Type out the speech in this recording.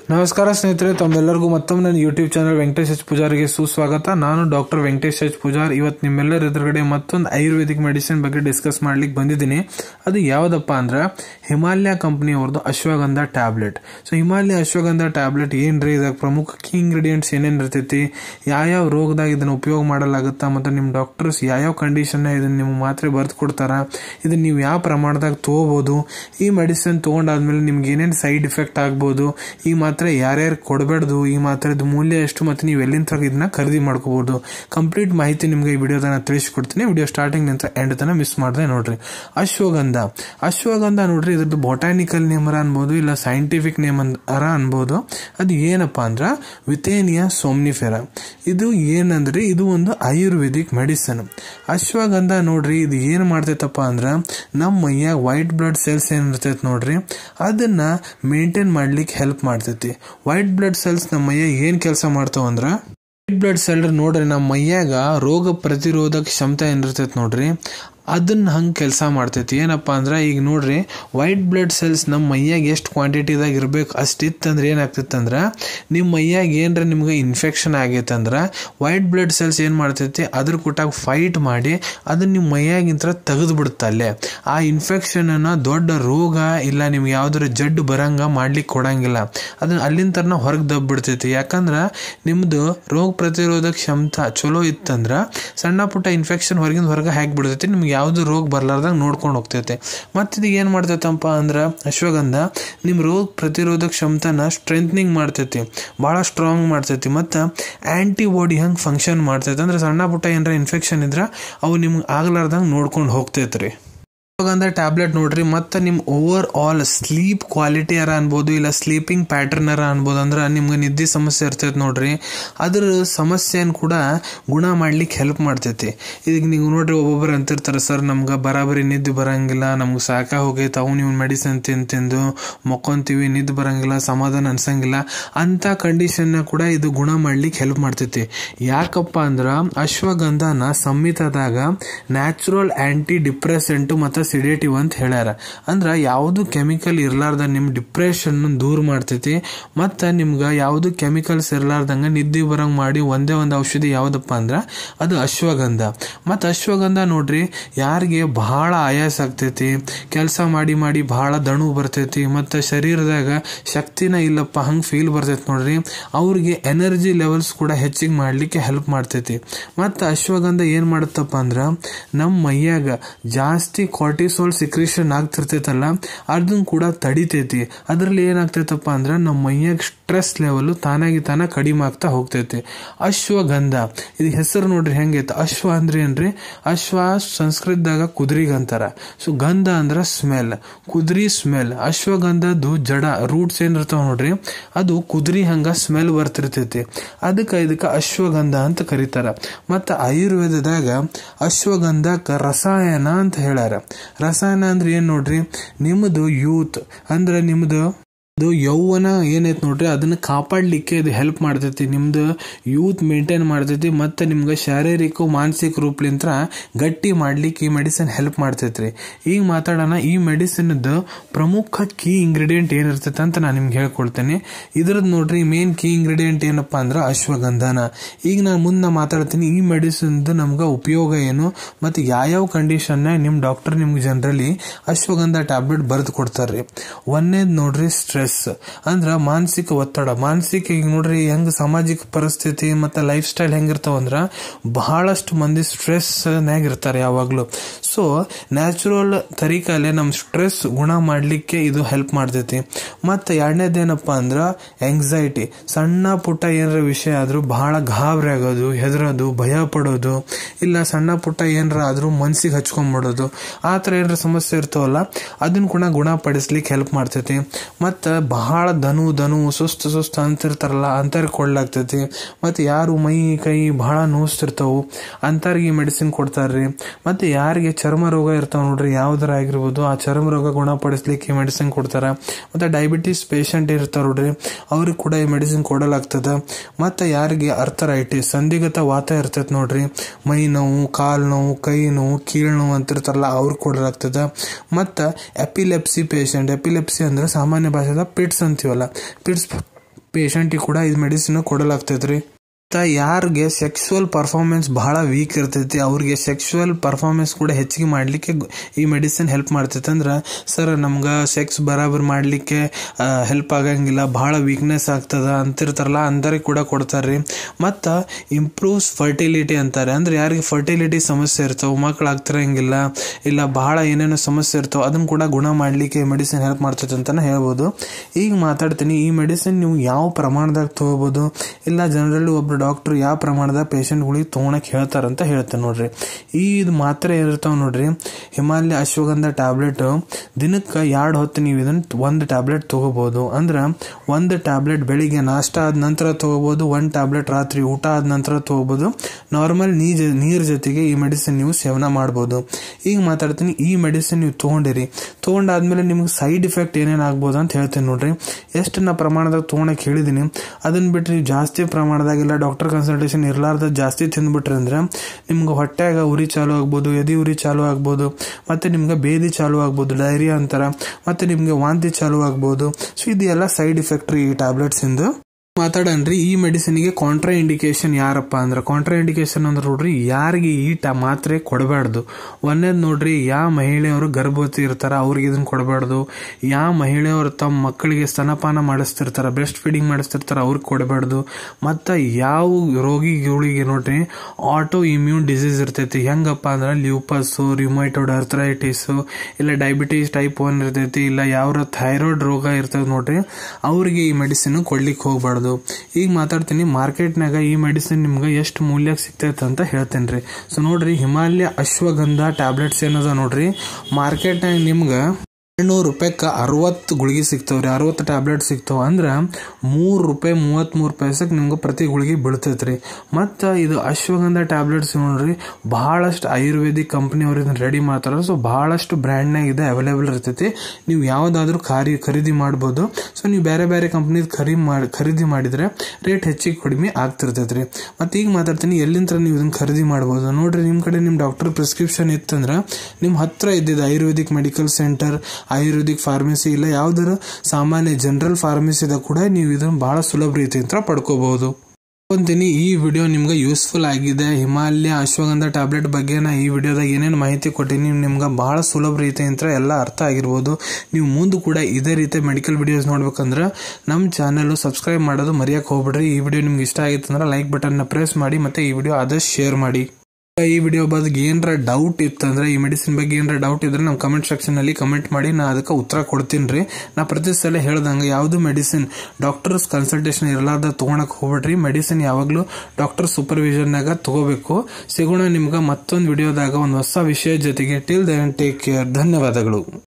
ನಮಸ್ಕಾರ ಸ್ನೇಹಿತರೆ ತಮ್ಮೆಲ್ಲರಿಗೂ ಮತ್ತೊಮ್ಮೆ ನನ್ನ ಯೂಟ್ಯೂಬ್ ಚಾನಲ್ ವೆಂಕಟೇಶ್ ಎಚ್ ಪೂಜಾರಿಗೆ ಸುಸ್ವಾಗತ ನಾನು ಡಾಕ್ಟರ್ ವೆಂಕಟೇಶ್ ಎಚ್ ಪೂಜಾರ್ ಇವತ್ತು ನಿಮ್ಮೆಲ್ಲರ ಎದುರುಗಡೆ ಮತ್ತೊಂದು ಆಯುರ್ವೇದಿಕ್ ಮೆಡಿಸಿನ್ ಬಗ್ಗೆ ಡಿಸ್ಕಸ್ ಮಾಡ್ಲಿಕ್ಕೆ ಬಂದಿದ್ದೀನಿ ಅದು ಯಾವುದಪ್ಪ ಅಂದ್ರೆ ಹಿಮಾಲಯ ಕಂಪ್ನಿ ಅವ್ರದ್ದು ashwagandha tablet so Himalaya ashwagandha tablet ಏನ್ರಿ ಇದಾಗ ಪ್ರಮುಖ ಕೀ ಇಂಗ್ರೀಡಿಯೆಂಟ್ಸ್ ಏನೇನು ಇರ್ತೈತಿ ಯಾವ್ಯಾವ ರೋಗದಾಗ ಇದನ್ನು ಉಪಯೋಗ ಮಾಡಲಾಗುತ್ತಾ ಮತ್ತು ನಿಮ್ಮ ಡಾಕ್ಟರ್ಸ್ ಯಾವ್ಯಾವ ಕಂಡೀಷನ್ ಇದನ್ನು ನಿಮ್ಮ ಮಾತ್ರೆ ಬರೆದು ಕೊಡ್ತಾರ ಇದನ್ನ ನೀವು ಯಾವ ಪ್ರಮಾಣದಾಗ ತೊಗೋಬೋದು ಈ ಮೆಡಿಸಿನ್ ತೊಗೊಂಡಾದ್ಮೇಲೆ ನಿಮ್ಗೆ ಏನೇನು ಸೈಡ್ ಇಫೆಕ್ಟ್ ಆಗ್ಬೋದು ಈ ಮಾತ್ರೆ ಯಾರ್ಯಾರು ಕೊಡಬೇಡ್ದು ಈ ಮಾತ್ರೆದು ಮೂಲ್ಯ ಎಷ್ಟು ಮತ್ತು ನೀವು ಎಲ್ಲಿಂದ ತನಕ ಇದನ್ನ ಖರೀದಿ ಮಾಡ್ಕೋಬಹುದು ಕಂಪ್ಲೀಟ್ ಮಾಹಿತಿ ನಿಮ್ಗೆ ಈ ವಿಡಿಯೋದ ನಾನು ತಿಳಿಸ್ಕೊಡ್ತೀನಿ ವಿಡಿಯೋ ಸ್ಟಾರ್ಟಿಂಗ್ ನಿಂತ ಎಂಡ್ ತನಕ ಮಿಸ್ ಮಾಡಿದೆ ನೋಡ್ರಿ ಅಶ್ವಗಂಧ ಅಶ್ವಗಂಧ ನೋಡ್ರಿ ಇದ್ರದ್ದು ಬೊಟಾನಿಕಲ್ ನೇಮರ ಅನ್ಬೋದು ಇಲ್ಲ ಸೈಂಟಿಫಿಕ್ ನೇಮ್ ಅರ ಅನ್ಬೋದು ಅದು ಏನಪ್ಪಾ ಅಂದ್ರ ವಿತೇನಿಯಾ ಸೋಮ್ನಿಫೆರ ಇದು ಏನಂದ್ರೆ ಇದು ಒಂದು ಆಯುರ್ವೇದಿಕ್ ಮೆಡಿಸನ್ ಅಶ್ವಗಂಧ ನೋಡ್ರಿ ಇದು ಏನು ಮಾಡ್ತೈತಪ್ಪ ಅಂದ್ರ ನಮ್ಮ ಮೈಯಾಗ ವೈಟ್ ಬ್ಲಡ್ ಸೆಲ್ಸ್ ಏನಿರ್ತೈತೆ ನೋಡ್ರಿ ಅದನ್ನ ಮೇಂಟೈನ್ ಮಾಡ್ಲಿಕ್ಕೆ ಹೆಲ್ಪ್ ಮಾಡ್ತೈತಿ ವೈಟ್ ಬ್ಲಡ್ ಸೆಲ್ಸ್ ನಮ್ಮ ಮೈಯಾಗ ಏನ್ ಕೆಲಸ ಮಾಡ್ತಾವ ಅಂದ್ರ ವೈಟ್ ಬ್ಲಡ್ ಸೆಲ್ ನೋಡ್ರಿ ನಮ್ಮ ಮೈಯಾಗ ರೋಗ ಪ್ರತಿರೋಧಕ ಕ್ಷಮತೆ ಏನಿರ್ತೈತೆ ನೋಡ್ರಿ ಅದನ್ನ ಹಂಗೆ ಕೆಲಸ ಮಾಡ್ತೈತಿ ಏನಪ್ಪ ಅಂದ್ರೆ ಈಗ ನೋಡ್ರಿ ವೈಟ್ ಬ್ಲಡ್ ಸೆಲ್ಸ್ ನಮ್ಮ ಮೈಯಾಗ ಎಷ್ಟು ಕ್ವಾಂಟಿಟಿದಾಗ ಇರ್ಬೇಕು ಅಷ್ಟಿತ್ತಂದ್ರೆ ಏನಾಗ್ತೈತೆ ಅಂದ್ರೆ ನಿಮ್ಮ ಮೈಯಾಗ ಏನರ ನಿಮ್ಗೆ ಇನ್ಫೆಕ್ಷನ್ ಆಗೈತೆ ಅಂದ್ರೆ ವೈಟ್ ಬ್ಲಡ್ ಸೆಲ್ಸ್ ಏನು ಮಾಡ್ತೈತಿ ಅದ್ರ ಕೂಟಾಗ ಫೈಟ್ ಮಾಡಿ ಅದನ್ನ ನಿಮ್ಮ ಮೈಯಾಗಿಂತ ತೆಗೆದು ಬಿಡುತ್ತೆ ಅಲ್ಲೇ ಆ ಇನ್ಫೆಕ್ಷನನ್ನು ದೊಡ್ಡ ರೋಗ ಇಲ್ಲ ನಿಮ್ಗೆ ಯಾವ್ದಾರ ಜಡ್ಡು ಬರಂಗ ಮಾಡ್ಲಿಕ್ಕೆ ಕೊಡಂಗಿಲ್ಲ ಅದನ್ನ ಅಲ್ಲಿಂದ ತರನ ಹೊರಗೆ ದಬ್ಬಿಡ್ತೈತಿ ಯಾಕಂದ್ರೆ ನಿಮ್ದು ರೋಗ ಪ್ರತಿರೋಧಕ ಕ್ಷಮತಾ ಚಲೋ ಇತ್ತಂದ್ರೆ ಸಣ್ಣ ಪುಟ್ಟ ಇನ್ಫೆಕ್ಷನ್ ಹೊರಗಿಂದ ಹೊರಗೆ ಹಾಕಿ ಬಿಡ್ತೈತಿ ನಿಮ್ಗೆ ಯಾವುದು ರೋಗ ಬರ್ಲಾರ್ದಾಗ ನೋಡ್ಕೊಂಡು ಹೋಗ್ತೈತೆ ಮತ್ತು ಇದು ಏನು ಮಾಡ್ತೈತಪ್ಪ ಅಂದ್ರೆ ಅಶ್ವಗಂಧ ನಿಮ್ಮ ರೋಗ ಪ್ರತಿರೋಧಕ ಕ್ಷಮತಾನ ಸ್ಟ್ರೆಂತ್ನಿಂಗ್ ಮಾಡ್ತೈತಿ ಭಾಳ ಸ್ಟ್ರಾಂಗ್ ಮಾಡ್ತೈತಿ ಮತ್ತು ಆ್ಯಂಟಿಬಾಡಿ ಹಂಗೆ ಫಂಕ್ಷನ್ ಮಾಡ್ತೈತಿ ಅಂದ್ರೆ ಸಣ್ಣ ಪುಟ್ಟ ಏನಾರ ಇನ್ಫೆಕ್ಷನ್ ಇದ್ರೆ ಅವು ನಿಮ್ಗೆ ಆಗ್ಲಾರ್ದಂಗೆ ನೋಡ್ಕೊಂಡು ಹೋಗ್ತೈತೆ ರೀ ಅಶ್ವಗಂಧ ಟ್ಯಾಬ್ಲೆಟ್ ನೋಡ್ರಿ ಮತ್ತೆ ನಿಮ್ಮ ಓವರ್ ಆಲ್ ಸ್ಲೀಪ್ ಕ್ವಾಲಿಟಿ ಅರ ಅನ್ಬೋದು ಇಲ್ಲ ಸ್ಲೀಪಿಂಗ್ ಪ್ಯಾಟರ್ನ್ ಅರ ಅನ್ಬೋದು ಅಂದ್ರೆ ನಿಮ್ಗೆ ನಿದ್ದೆ ಸಮಸ್ಯೆ ಇರ್ತೈತೆ ನೋಡ್ರಿ ಅದ್ರ ಸಮಸ್ಯೆನ ಕೂಡ ಗುಣ ಮಾಡ್ಲಿಕ್ಕೆ ಹೆಲ್ಪ್ ಮಾಡ್ತೈತಿ ಈಗ ನೀವು ನೋಡ್ರಿ ಒಬ್ಬೊಬ್ಬರು ಅಂತಿರ್ತಾರೆ ಸರ್ ನಮ್ಗೆ ಬರಾಬರಿ ನಿದ್ದೆ ಬರಂಗಿಲ್ಲ ನಮ್ಗೆ ಸಾಕ ಹೋಗೈತೆ ಅವ್ನು ನೀವು ಮೆಡಿಸಿನ್ ತಿಂದು ತಿಂದು ಮಕ್ಕೊಂತೀವಿ ನಿದ್ದೆ ಬರಂಗಿಲ್ಲ ಸಮಾಧಾನ ಅನ್ಸಂಗಿಲ್ಲ ಅಂತ ಕಂಡೀಷನ್ನ ಕೂಡ ಇದು ಗುಣ ಮಾಡ್ಲಿಕ್ಕೆ ಹೆಲ್ಪ್ ಮಾಡ್ತೈತಿ ಯಾಕಪ್ಪ ಅಂದ್ರೆ ಅಶ್ವಗಂಧನ ಸಂಹಿತದಾಗ ನ್ಯಾಚುರಲ್ ಆಂಟಿ ಡಿಪ್ರೆಸೆಂಟ್ ಮತ್ತು ಸಿಡೇಟಿವ್ ಅಂತ ಹೇಳ್ಯಾರ ಅಂದ್ರೆ ಯಾವುದು ಕೆಮಿಕಲ್ ಇರ್ಲಾರ್ದ ನಿಮ್ಮ ಡಿಪ್ರೆಷನ್ ದೂರ ಮಾಡ್ತೈತಿ ಮತ್ತು ನಿಮ್ಗೆ ಯಾವುದು ಕೆಮಿಕಲ್ಸ್ ಇರ್ಲಾರ್ದಂಗೆ ನಿದ್ದೆ ಬರಂಗೆ ಮಾಡಿ ಒಂದೇ ಒಂದು ಔಷಧಿ ಯಾವುದಪ್ಪ ಅಂದ್ರೆ ಅದು ಅಶ್ವಗಂಧ ಮತ್ತು ಅಶ್ವಗಂಧ ನೋಡ್ರಿ ಯಾರಿಗೆ ಬಹಳ ಆಯಾಸ ಆಗ್ತೈತಿ ಕೆಲಸ ಮಾಡಿ ಮಾಡಿ ಬಹಳ ದಣು ಬರ್ತೈತಿ ಮತ್ತು ಶರೀರದಾಗ ಶಕ್ತಿನ ಇಲ್ಲಪ್ಪ ಹಂಗೆ ಫೀಲ್ ಬರ್ತೈತಿ ನೋಡ್ರಿ ಅವ್ರಿಗೆ ಎನರ್ಜಿ ಲೆವೆಲ್ಸ್ ಕೂಡ ಹೆಚ್ಚಿಗೆ ಮಾಡಲಿಕ್ಕೆ ಹೆಲ್ಪ್ ಮಾಡ್ತೈತಿ ಮತ್ತು ಅಶ್ವಗಂಧ ಏನು ಮಾಡುತ್ತಪ್ಪ ಅಂದ್ರೆ ನಮ್ಮ ಮೈಯಾಗ ಜಾಸ್ತಿ ಕಾರ್ಟಿಸೋಲ್ ಸಿಕ್ರೇಷನ್ ಆಗ್ತಿರ್ತೈತಲ್ಲ ಅದನ್ನ ಕೂಡ ತಡಿತೈತಿ ಅದರಲ್ಲಿ ಏನಾಗ್ತೈತಪ್ಪ ಅಂದ್ರೆ ನಮ್ಮ ಮೈಯಾಗ ಸ್ಟ್ರೆಸ್ ಲೆವೆಲ್ ತಾನಾಗಿ ತಾನ ಕಡಿಮೆ ಆಗ್ತಾ ಹೋಗ್ತೈತಿ ಅಶ್ವಗಂಧ ಇದು ಹೆಸರು ನೋಡ್ರಿ ಹೆಂಗೈತೆ ಅಶ್ವ ಅಂದ್ರೆ ಏನ್ರಿ ಅಶ್ವ ಸಂಸ್ಕೃತದಾಗ ಕುದುರೆಗೆ ಅಂತಾರ ಸೊ ಗಂಧ ಅಂದ್ರೆ ಸ್ಮೆಲ್ ಕುದುರಿ ಸ್ಮೆಲ್ ಅಶ್ವಗಂಧದ್ದು ಜಡ ರೂಟ್ಸ್ ಏನಿರ್ತಾವ ನೋಡ್ರಿ ಅದು ಕುದುರಿ ಹಂಗ ಸ್ಮೆಲ್ ಬರ್ತಿರ್ತೈತಿ ಅದಕ್ಕೆ ಇದಕ್ಕೆ ಅಶ್ವಗಂಧ ಅಂತ ಕರೀತಾರ ಮತ್ತು ಆಯುರ್ವೇದದಾಗ ಅಶ್ವಗಂಧಕ್ಕೆ ರಸಾಯನ ಅಂತ ಹೇಳ್ಯಾರ ರಸಾಯನ ಅಂದ್ರೆ ಏನು ನೋಡ್ರಿ ನಿಮ್ಮದು ಯೂತ್ ಅಂದ್ರೆ ನಿಮ್ಮದು ಅದು ಯೌವನ ಏನೈತೆ ನೋಡ್ರಿ ಅದನ್ನ ಕಾಪಾಡಲಿಕ್ಕೆ ಇದು ಹೆಲ್ಪ್ ಮಾಡ್ತೈತಿ ನಿಮ್ದು ಯೂತ್ ಮೇಂಟೈನ್ ಮಾಡ್ತೈತಿ ಮತ್ತು ನಿಮ್ಗೆ ಶಾರೀರಿಕ ಮಾನಸಿಕ ರೂಪಲಿಂತ್ರ ಗಟ್ಟಿ ಮಾಡ್ಲಿಕ್ಕೆ ಈ ಮೆಡಿಸಿನ್ ಹೆಲ್ಪ್ ಮಾಡ್ತೈತಿ ರೀ ಈಗ ಮಾತಾಡೋಣ ಈ ಮೆಡಿಸಿನ್ದು ಪ್ರಮುಖ ಕೀ ಇಂಗ್ರೀಡಿಯೆಂಟ್ ಏನಿರ್ತೈತೆ ಅಂತ ನಾನು ನಿಮ್ಗೆ ಹೇಳ್ಕೊಡ್ತೇನೆ ಇದ್ರದ್ದು ನೋಡ್ರಿ ಮೇನ್ ಕೀ ಇಂಗ್ರೀಡಿಯೆಂಟ್ ಏನಪ್ಪ ಅಂದ್ರೆ ಅಶ್ವಗಂಧನ ಈಗ ನಾನು ಮುಂದೆ ಮಾತಾಡ್ತೀನಿ ಈ ಮೆಡಿಸಿನ್ದು ನಮ್ಗೆ ಉಪಯೋಗ ಏನು ಮತ್ತು ಯಾವ್ಯಾವ ಕಂಡೀಷನ್ನ ನಿಮ್ಮ ಡಾಕ್ಟರ್ ನಿಮ್ಗೆ ಜನರಲಿ ಅಶ್ವಗಂಧ ಟ್ಯಾಬ್ಲೆಟ್ ಬರೆದು ಕೊಡ್ತಾರೆ ರೀ ಒಂದೇದು ನೋಡ್ರಿ ಸ್ಟ್ರೆಸ್ ಅಂದ್ರೆ ಮಾನಸಿಕ ಒತ್ತಡ ಮಾನಸಿಕ ಈಗ ನೋಡ್ರಿ ಹೆಂಗ್ ಸಾಮಾಜಿಕ ಪರಿಸ್ಥಿತಿ ಮತ್ತು ಲೈಫ್ ಸ್ಟೈಲ್ ಹೆಂಗಿರ್ತಾವ ಅಂದ್ರೆ ಬಹಳಷ್ಟು ಮಂದಿ ಸ್ಟ್ರೆಸ್ ಇರ್ತಾರೆ ಯಾವಾಗಲೂ ಸೊ ನ್ಯಾಚುರಲ್ ತರೀಕಲ್ಲೇ ನಮ್ಮ ಸ್ಟ್ರೆಸ್ ಗುಣ ಮಾಡಲಿಕ್ಕೆ ಇದು ಹೆಲ್ಪ್ ಮಾಡ್ತೈತಿ ಮತ್ತು ಎರಡನೇದೇನಪ್ಪ ಅಂದ್ರೆ ಎಂಗ್ಸೈಟಿ ಸಣ್ಣ ಪುಟ್ಟ ಏನಾರ ವಿಷಯ ಆದರೂ ಬಹಳ ಗಾಬರಿ ಆಗೋದು ಹೆದರೋದು ಭಯ ಪಡೋದು ಇಲ್ಲ ಸಣ್ಣ ಪುಟ್ಟ ಏನಾರ ಆದರೂ ಮನ್ಸಿಗೆ ಹಚ್ಕೊಂಡ್ಬಿಡೋದು ಆ ಥರ ಏನಾರ ಸಮಸ್ಯೆ ಇರ್ತಾವಲ್ಲ ಅದನ್ನ ಕೂಡ ಗುಣಪಡಿಸ್ಲಿಕ್ಕೆ ಹೆಲ್ಪ್ ಮಾಡ್ತೈತಿ ಮತ್ತು ಬಹಳ ದನು ದನು ಸುಸ್ತು ಸುಸ್ತು ಅಂತಿರ್ತಾರಲ್ಲ ಅಂಥವ್ರಿಗೆ ಕೊಡ್ಲಾಗ್ತೈತಿ ಮತ್ತು ಯಾರು ಮೈ ಕೈ ಬಹಳ ನೋಸ್ತಿರ್ತಾವು ಅಂಥವ್ರಿಗೆ ಈ ಮೆಡಿಸಿನ್ ಕೊಡ್ತಾರ್ರಿ ಮತ್ತು ಯಾರಿಗೆ ಚರ್ಮ ರೋಗ ಇರ್ತಾವ ನೋಡ್ರಿ ಯಾವ್ದಾರ ಆಗಿರ್ಬೋದು ಆ ಚರ್ಮ ರೋಗ ಗುಣಪಡಿಸ್ಲಿಕ್ಕೆ ಈ ಮೆಡಿಸಿನ್ ಕೊಡ್ತಾರ ಮತ್ತು ಡಯಾಬಿಟಿಸ್ ಪೇಷಂಟ್ ಇರ್ತಾರ ನೋಡ್ರಿ ಅವ್ರಿಗೆ ಕೂಡ ಈ ಮೆಡಿಸಿನ್ ಕೊಡಲಾಗ್ತದ ಮತ್ತು ಯಾರಿಗೆ ಅರ್ಥರೈಟಿಸ್ ಸಂಧಿಗತ ವಾತ ಇರ್ತೈತೆ ನೋಡ್ರಿ ಮೈ ನೋವು ಕಾಲು ನೋವು ಕೈ ನೋವು ಕೀಳು ನೋವು ಅಂತಿರ್ತಾರಲ್ಲ ಅವ್ರಿಗೆ ಕೊಡಲಾಗ್ತದ ಮತ್ತು ಎಪಿಲೆಪ್ಸಿ ಪೇಷಂಟ್ ಎಪಿಲೆಪ್ಸಿ ಅಂದ್ರೆ ಸಾಮಾನ್ಯ ಭಾಷೆದ ಪಿಟ್ಸ್ ಅಂತೀವಲ್ಲ ಪಿಟ್ಸ್ ಪೇಷಂಟಿಗೆ ಕೂಡ ಇದು ಮೆಡಿಸಿನ್ ಕೊಡಲಾಗ್ತೈತ್ರಿ ಮತ್ತು ಯಾರಿಗೆ ಸೆಕ್ಸುವಲ್ ಪರ್ಫಾರ್ಮೆನ್ಸ್ ಬಹಳ ವೀಕ್ ಇರ್ತೈತಿ ಅವ್ರಿಗೆ ಸೆಕ್ಸುವಲ್ ಪರ್ಫಾರ್ಮೆನ್ಸ್ ಕೂಡ ಹೆಚ್ಚಿಗೆ ಮಾಡಲಿಕ್ಕೆ ಈ ಮೆಡಿಸಿನ್ ಹೆಲ್ಪ್ ಮಾಡ್ತೈತೆ ಅಂದ್ರೆ ಸರ್ ನಮ್ಗೆ ಸೆಕ್ಸ್ ಬರಾಬರ್ ಮಾಡಲಿಕ್ಕೆ ಹೆಲ್ಪ್ ಆಗಂಗಿಲ್ಲ ಭಾಳ ವೀಕ್ನೆಸ್ ಆಗ್ತದ ಅಂತಿರ್ತಾರಲ್ಲ ಅಂಥವ್ರಿಗೆ ಕೂಡ ಕೊಡ್ತಾರೆ ರೀ ಮತ್ತು ಇಂಪ್ರೂವ್ಸ್ ಫರ್ಟಿಲಿಟಿ ಅಂತಾರೆ ಅಂದ್ರೆ ಯಾರಿಗೆ ಫರ್ಟಿಲಿಟಿ ಸಮಸ್ಯೆ ಇರ್ತಾವೆ ಮಕ್ಳು ಆಗ್ತಿರಂಗಿಲ್ಲ ಇಲ್ಲ ಭಾಳ ಏನೇನೋ ಸಮಸ್ಯೆ ಇರ್ತಾವೆ ಅದನ್ನು ಕೂಡ ಗುಣ ಮಾಡಲಿಕ್ಕೆ ಮೆಡಿಸಿನ್ ಹೆಲ್ಪ್ ಮಾಡ್ತೈತೆ ಅಂತಲೇ ಹೇಳ್ಬೋದು ಈಗ ಮಾತಾಡ್ತೀನಿ ಈ ಮೆಡಿಸಿನ್ ನೀವು ಯಾವ ಪ್ರಮಾಣದಾಗ ತೊಗೋಬೋದು ಇಲ್ಲ ಜನರಲಿ ಒಬ್ರು ಡಾಕ್ಟ್ರು ಯಾವ ಪ್ರಮಾಣದ ಪೇಷಂಟ್ಗಳಿಗೆ ತೊಗೊಳಕ್ಕೆ ಹೇಳ್ತಾರಂತ ಹೇಳ್ತೇನೆ ನೋಡ್ರಿ ಈ ಇದು ಮಾತ್ರೆ ಇರ್ತಾವೆ ನೋಡ್ರಿ ಹಿಮಾಲಯ ಅಶ್ವಗಂಧ ಟ್ಯಾಬ್ಲೆಟ್ ದಿನಕ್ಕೆ ಎರಡು ಹೊತ್ತು ನೀವು ಇದನ್ನು ಒಂದು ಟ್ಯಾಬ್ಲೆಟ್ ತೊಗೋಬೋದು ಅಂದ್ರೆ ಒಂದು ಟ್ಯಾಬ್ಲೆಟ್ ಬೆಳಿಗ್ಗೆ ನಾಷ್ಟ ಆದ ನಂತರ ತೊಗೋಬೋದು ಒಂದು ಟ್ಯಾಬ್ಲೆಟ್ ರಾತ್ರಿ ಊಟ ಆದ ನಂತರ ತೊಗೋಬೋದು ನಾರ್ಮಲ್ ನೀ ನೀರು ಜೊತೆಗೆ ಈ ಮೆಡಿಸಿನ್ ನೀವು ಸೇವನೆ ಮಾಡ್ಬೋದು ಈಗ ಮಾತಾಡ್ತೀನಿ ಈ ಮೆಡಿಸಿನ್ ನೀವು ತೊಗೊಂಡಿರಿ ತೊಗೊಂಡಾದ್ಮೇಲೆ ನಿಮ್ಗೆ ಸೈಡ್ ಇಫೆಕ್ಟ್ ಏನೇನು ಆಗ್ಬೋದು ಅಂತ ಹೇಳ್ತೀನಿ ನೋಡ್ರಿ ಎಷ್ಟು ನಾ ಪ್ರಮಾಣದಾಗ ತೊಗೊಳಕ್ಕೆ ಹೇಳಿದ್ದೀನಿ ಅದನ್ನ ಬಿಟ್ಟು ನೀವು ಜಾಸ್ತಿ ಪ್ರಮಾಣದಾಗೆಲ್ಲ ಡಾಕ್ಟರ್ ಕನ್ಸಲ್ಟೇಷನ್ ಇರಲಾರ್ದ ಜಾಸ್ತಿ ತಿಂದ್ಬಿಟ್ರಿ ಅಂದ್ರೆ ನಿಮ್ಗೆ ಹೊಟ್ಟೆಗ ಉರಿ ಚಾಲು ಆಗ್ಬೋದು ಎದೆ ಉರಿ ಚಾಲು ಆಗ್ಬೋದು ಮತ್ತು ನಿಮ್ಗೆ ಬೇದಿ ಚಾಲು ಆಗ್ಬೋದು ಡೈರಿಯಾ ಅಂತಾರ ಮತ್ತು ನಿಮಗೆ ವಾಂತಿ ಚಾಲು ಆಗ್ಬೋದು ಸೊ ಇದು ಎಲ್ಲ ಸೈಡ್ ಇಫೆಕ್ಟ್ ರೀ ಈ ಟ್ಯಾಬ್ಲೆಟ್ಸಿಂದು ಮಾತಾಡನ್ರಿ ಈ ಮೆಡಿಸಿನ್ಗೆ ಕಾಂಟ್ರಾ ಇಂಡಿಕೇಶನ್ ಯಾರಪ್ಪ ಅಂದ್ರೆ ಕಾಂಟ್ರಾ ಇಂಡಿಕೇಶನ್ ಅಂದ್ರೆ ನೋಡ್ರಿ ಯಾರಿಗೆ ಈ ಟ ಮಾತ್ರೆ ಕೊಡಬಾರ್ದು ಒಂದೇದು ನೋಡ್ರಿ ಯಾವ ಮಹಿಳೆಯವರು ಗರ್ಭವತಿ ಇರ್ತಾರ ಅವ್ರಿಗೆ ಇದನ್ನ ಕೊಡಬಾರ್ದು ಯಾವ ಮಹಿಳೆಯವರು ತಮ್ಮ ಮಕ್ಕಳಿಗೆ ಸ್ತನಪಾನ ಮಾಡಿಸ್ತಿರ್ತಾರ ಬ್ರೆಸ್ಟ್ ಫೀಡಿಂಗ್ ಮಾಡಿಸ್ತಿರ್ತಾರ ಅವ್ರಿಗೆ ಕೊಡಬಾರ್ದು ಮತ್ತು ಯಾವ ರೋಗಿಗಳಿಗೆ ನೋಡ್ರಿ ಆಟೋ ಇಮ್ಯೂನ್ ಡಿಸೀಸ್ ಇರ್ತೈತಿ ಹೆಂಗಪ್ಪ ಅಂದ್ರೆ ಲ್ಯೂಪಸ್ಸು ರಿಮೈಟೋಡ್ ಅರ್ಥರೈಟಿಸು ಇಲ್ಲ ಡಯಾಬಿಟೀಸ್ ಟೈಪ್ ಒನ್ ಇರ್ತೈತಿ ಇಲ್ಲ ಯಾವ ಥೈರಾಯ್ಡ್ ರೋಗ ಇರ್ತದೆ ನೋಡ್ರಿ ಅವ್ರಿಗೆ ಈ ಮೆಡಿಸಿನ್ ಕೊಡ್ಲಿಕ್ಕೆ ಹೋಗ್ಬಾರ್ದು ಈಗ ಮಾತಾಡ್ತೀನಿ ಮಾರ್ಕೆಟ್ನಾಗ ಈ ಮೆಡಿಸಿನ್ ನಿಮ್ಗೆ ಎಷ್ಟು ಮೂಲ್ಯಕ್ಕೆ ಸಿಗ್ತೈತೆ ಅಂತ ಹೇಳ್ತೇನೆ ರೀ ಸೊ ನೋಡ್ರಿ ಹಿಮಾಲಯ ಅಶ್ವಗಂಧ ಟ್ಯಾಬ್ಲೆಟ್ಸ್ ಏನದ ನೋಡ್ರಿ ಮಾರ್ಕೆಟ್ನಾಗ ನಿಮ್ಗೆ ಏಳ್ನೂರು ರೂಪಾಯಿಗೆ ಅರವತ್ತು ಗುಳಿಗೆ ಸಿಗ್ತಾವ್ರಿ ಅರವತ್ತು ಟ್ಯಾಬ್ಲೆಟ್ ಸಿಗ್ತಾವೆ ಅಂದ್ರೆ ಮೂರು ರೂಪಾಯಿ ಮೂವತ್ತ್ಮೂರು ಪೈಸಕ್ಕೆ ನಿಮ್ಗೆ ಪ್ರತಿ ಗುಳಿಗೆ ಬೀಳ್ತೈತೆ ರೀ ಮತ್ತು ಇದು ಅಶ್ವಗಂಧ ಟ್ಯಾಬ್ಲೆಟ್ಸ್ ನೋಡ್ರಿ ಭಾಳಷ್ಟು ಆಯುರ್ವೇದಿಕ್ ಕಂಪ್ನಿಯವ್ರು ಇದನ್ನ ರೆಡಿ ಮಾಡ್ತಾರೆ ಸೊ ಭಾಳಷ್ಟು ಬ್ರ್ಯಾಂಡ್ನಾಗ ಇದೆ ಅವೈಲೇಬಲ್ ಇರ್ತೈತಿ ನೀವು ಯಾವುದಾದ್ರೂ ಖಾರಿ ಖರೀದಿ ಮಾಡ್ಬೋದು ಸೊ ನೀವು ಬೇರೆ ಬೇರೆ ಕಂಪ್ನಿದು ಖರೀದಿ ಮಾಡಿ ಖರೀದಿ ಮಾಡಿದರೆ ರೇಟ್ ಹೆಚ್ಚಿಗೆ ಕಡಿಮೆ ಆಗ್ತಿರ್ತೈತೆ ರೀ ಮತ್ತು ಈಗ ಮಾತಾಡ್ತೀನಿ ಎಲ್ಲಿಂದ ನೀವು ಇದನ್ನು ಖರೀದಿ ಮಾಡ್ಬೋದು ನೋಡ್ರಿ ನಿಮ್ಮ ಕಡೆ ನಿಮ್ಮ ಡಾಕ್ಟರ್ ಪ್ರಿಸ್ಕ್ರಿಪ್ಷನ್ ಇತ್ತಂದ್ರೆ ನಿಮ್ಮ ಹತ್ರ ಇದ್ದಿದ್ದು ayurvedic medical centre ayurvedic pharmacy ಇಲ್ಲ ಯಾವ್ದಾರ ಸಾಮಾನ್ಯ ಜನರಲ್ ಫಾರ್ಮಸಿದಾಗ ಕೂಡ ನೀವು ಇದನ್ನು ಭಾಳ ಸುಲಭ ರೀತಿಯಿಂದ ಪಡ್ಕೋಬಹುದು ಅಂತೀನಿ ಈ ವಿಡಿಯೋ ನಿಮ್ಗೆ ಯೂಸ್ಫುಲ್ ಆಗಿದೆ ಹಿಮಾಲಯ ಅಶ್ವಗಂಧ ಟ್ಯಾಬ್ಲೆಟ್ ಬಗ್ಗೆ ನಾ ಈ ವಿಡಿಯೋದಾಗ ಏನೇನು ಮಾಹಿತಿ ಕೊಟ್ಟಿನಿ ನಿಮ್ಗೆ ಭಾಳ ಸುಲಭ ರೀತಿಯಿಂದ ಎಲ್ಲ ಅರ್ಥ ಆಗಿರ್ಬೋದು ನೀವು ಮುಂದೆ ಕೂಡ ಇದೇ ರೀತಿ ಮೆಡಿಕಲ್ ವಿಡಿಯೋಸ್ ನೋಡ್ಬೇಕಂದ್ರೆ ನಮ್ಮ ಚಾನಲ್ ಸಬ್ಸ್ಕ್ರೈಬ್ ಮಾಡೋದು ಮರೆಯಕ್ಕೆ ಹೋಗ್ಬಿಡ್ರಿ ಈ ವಿಡಿಯೋ ನಿಮ್ಗೆ ಇಷ್ಟ ಆಗಿತ್ತು ಅಂದ್ರೆ ಲೈಕ್ ಬಟನ್ನ ಪ್ರೆಸ್ ಮಾಡಿ ಮತ್ತೆ ಈ ವಿಡಿಯೋ ಆದಷ್ಟು ಶೇರ್ ಮಾಡಿ ಈ ವಿಡಿಯೋ ಬಗ್ಗೆ ಏನರ ಡೌಟ್ ಇತ್ತಂದ್ರೆ ಈ ಮೆಡಿಸಿನ್ ಬಗ್ಗೆ ಏನರ ಡೌಟ್ ಇದ್ರೆ ನಮ್ಮ ಕಮೆಂಟ್ ಸೆಕ್ಷನ್ ಅಲ್ಲಿ ಕಮೆಂಟ್ ಮಾಡಿ ನಾ ಅದಕ್ಕೆ ಉತ್ತರ ಕೊಡ್ತೀನಿ ರೀ ನಾ ಪ್ರತಿ ಸಲ ಹೇಳ್ದಂಗೆ ಯಾವುದು ಮೆಡಿಸಿನ್ ಡಾಕ್ಟರ್ಸ್ ಕನ್ಸಲ್ಟೇಷನ್ ಇರಲಾರ್ದ ತೊಗೊಳಕ್ ಹೋಗ್ಬೇಡ್ರಿ ಮೆಡಿಸಿನ್ ಯಾವಾಗಲೂ ಡಾಕ್ಟರ್ ಸೂಪರ್ವಿಷನ್ನಾಗ ತಗೋಬೇಕು ಸಿಗೋಣ ನಿಮ್ಗೆ ಮತ್ತೊಂದು ವಿಡಿಯೋದಾಗ ಒಂದು ಹೊಸ ವಿಷಯ ಜೊತೆಗೆ ಟಿಲ್ ದನ್ ಟೇಕ್ ಕೇರ್ ಧನ್ಯವಾದಗಳು